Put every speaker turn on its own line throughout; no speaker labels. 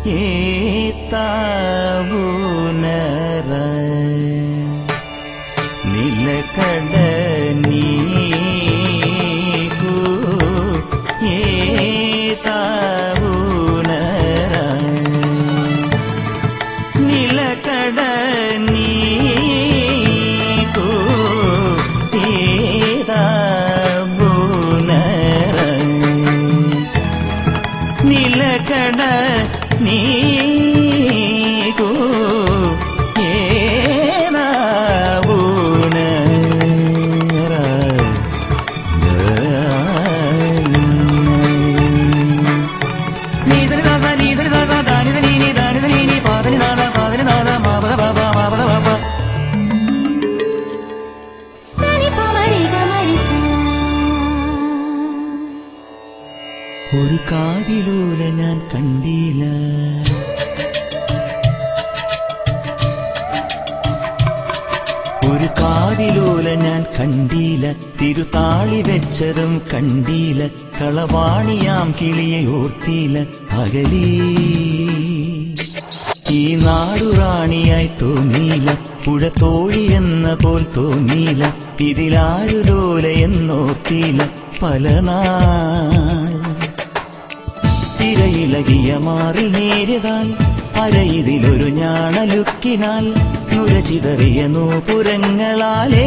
ഏത്താവുനറ നിലക്കട നീക്കു ഏത്താവുനറ നിലക്കട നീക്കു ഏതാവുനറ నిలకడ నీకు ఏనావునరా నీసరి దాస నీసరి దాస దానిద నీని దానిద నీని పాదని దాద పాదని దాద మాపద బాబ మాపద బాబ
సరి పమరి గమరి సా
ഒരു കാതിലൂല ഞാൻ കണ്ടില്ല ഒരു കാതിലൂല ഞാൻ കണ്ടില്ല തിരുതാളി വെച്ചതും കണ്ടില്ല കളവാണിയാം കിളിയെ ഓർത്തില്ല അകലീ ഈ നാടുറാണിയായി തോന്നിയില്ല പുഴ തോഴി എന്ന പോൽ തോന്നിയില്ല ഇതിലാരു ലോല എന്നോർത്തിയില്ല പല നാൾ തിരയിളകിയ മാറി നേരിതാൽ അരയിതിലൊരു ഞാണലുക്കിനാൽ നുരചിതറിയ നൂപുരങ്ങളാലേ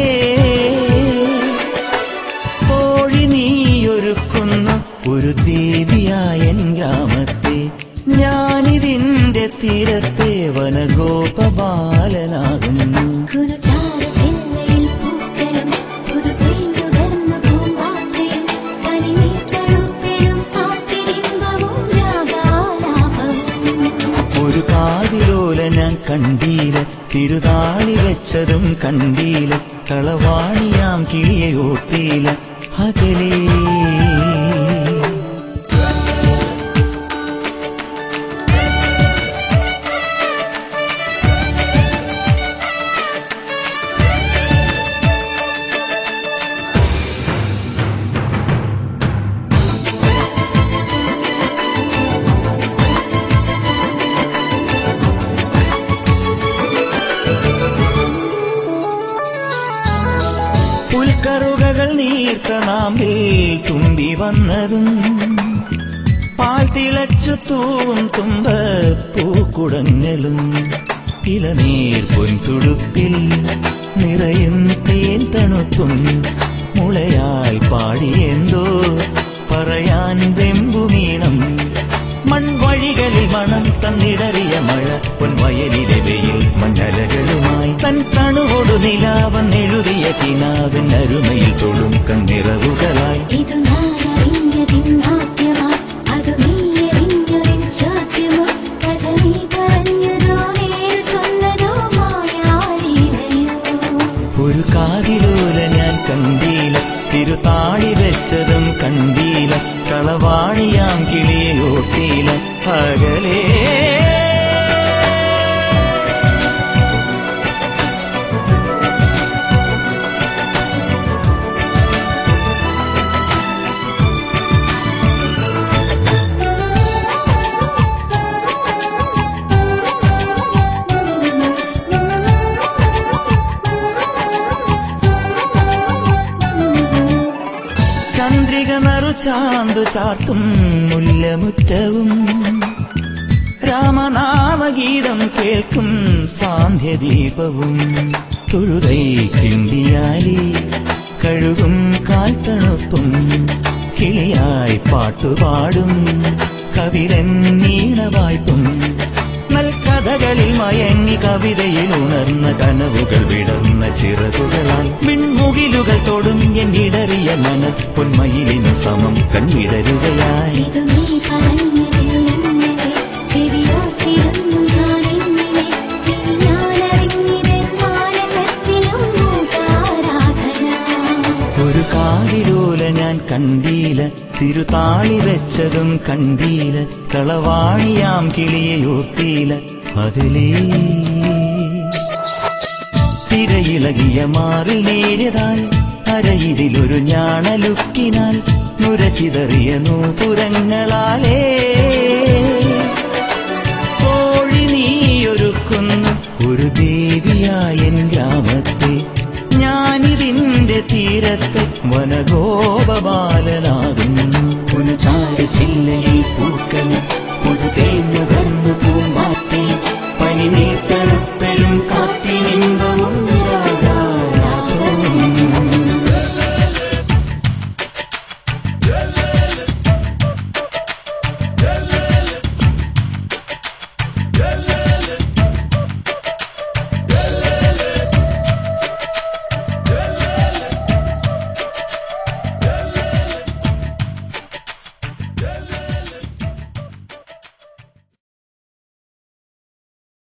തോഴി നീയൊരുക്കുന്ന ഒരു ദേവിയായ എൻ ഗ്രാമത്തെ ഞാനിതിന്റെ തീരത്തെ വനഗോപബാലനാകുന്നു
കുരുചാര ചില്ലയിൽ പൂക്കളും പുതുതേനുകർന്ന പൂമ്പാറ്റയും പനിനീർത്തഴുപ്പിടും കാറ്റിരിമ്പവും രാഗാലാപവും
ഒരു കാതിലോല ഞാൻ കണ്ടീല തിരുതാളി വെച്ചതും കണ്ടീല കളവാണിയാം കിളിയെ ഓർത്തീല അകലേ പുൽക്കറുകകൾ നീർത്ത നാമ്പിൽ തുമ്പി വന്നതും പാൽ തിളച്ചു തൂവും തുമ്പ പൂക്കുടങ്ങളും ഇളനീർ പൊൻതുടുപ്പിൽ നിറയും തേൻ തണുപ്പും മുളയാൽ പാടിയെന്തോ പറയാൻ വെമ്പുമീണം മൺവഴികളിൽ മണം തന്നിടറിയ മഴ പൊൻവയലിലെ വെയിൽ മഞ്ഞലകളുമായി തൻ തണുവോടു നിലാവൻ എഴുതിയ കിനാവിൻ അരുമയിൽ തൊടും കണ്ണിറവുകളായി
ഇതു നാടറിഞ്ഞതിൻ നാട്യമാ അതു നീയറിഞ്ഞൊരിൻ ചാട്യമോ കഥ നീ പറഞ്ഞതോ നേരു ചൊന്നതോ മായാലീലയോ
ഒരു കാതിലൂല ഞാൻ കണ്ടീല തിരുതാളി വെച്ചതും കണ്ടീല കളവാണിയാം കിളിയെ ഓർത്തീല പകലേ ചന്ദ്രിക നറു ചാന്തു ചാർത്തും മുല്ലമുറ്റവും രാമനാമഗീതം കേൾക്കും സാന്ധ്യദീപവും തൊഴുകൈ കിണ്ടിയാലി കഴുകും കാൽത്തണുപ്പും കിളിയായി പാട്ടുപാടും കവിരൻ നീണവായ്പും നൽകഥകളിൽ മയങ്ങി കവിതയിൽ ഉണർന്ന കനവുകൾ വിടർന്ന ചിറകുകളാൽ മിൺമുകിലുകൾ തൊടും എന്നിടറിയ മന പൊന്മയിലിനു സമം കൺവിടരുകയായി
ഇതു നീ പറഞ്ഞതിൽ ഇന്നലെ ചെവിയോർത്തിരുന്നു ഞാൻ ഇന്നലെ നീ ഞാനറിഞ്ഞിതൻ മാനസത്തിലും മൂകാരാധന
ഒരു കാതിലൂല ഞാൻ കണ്ടീല തിരുതാളി വെച്ചതും കണ്ടീല കളവാണിയാം കിളിയെ ഓർത്തീല അകലേ തിരയിളകിയ മാറിൽ നേരിതാൽ അരയിതിലൊരു ഞാണലുക്കിനാൽ നുരചിതറിയ നൂപുരങ്ങളാലേ വനഗോപബാലനാകുന്നു പുനചാര ചില്ലയിൽ പൂക്കൾ പുതുതേൻ നുകർന്നു പൂമ്പാറ്റേ പനിനീർ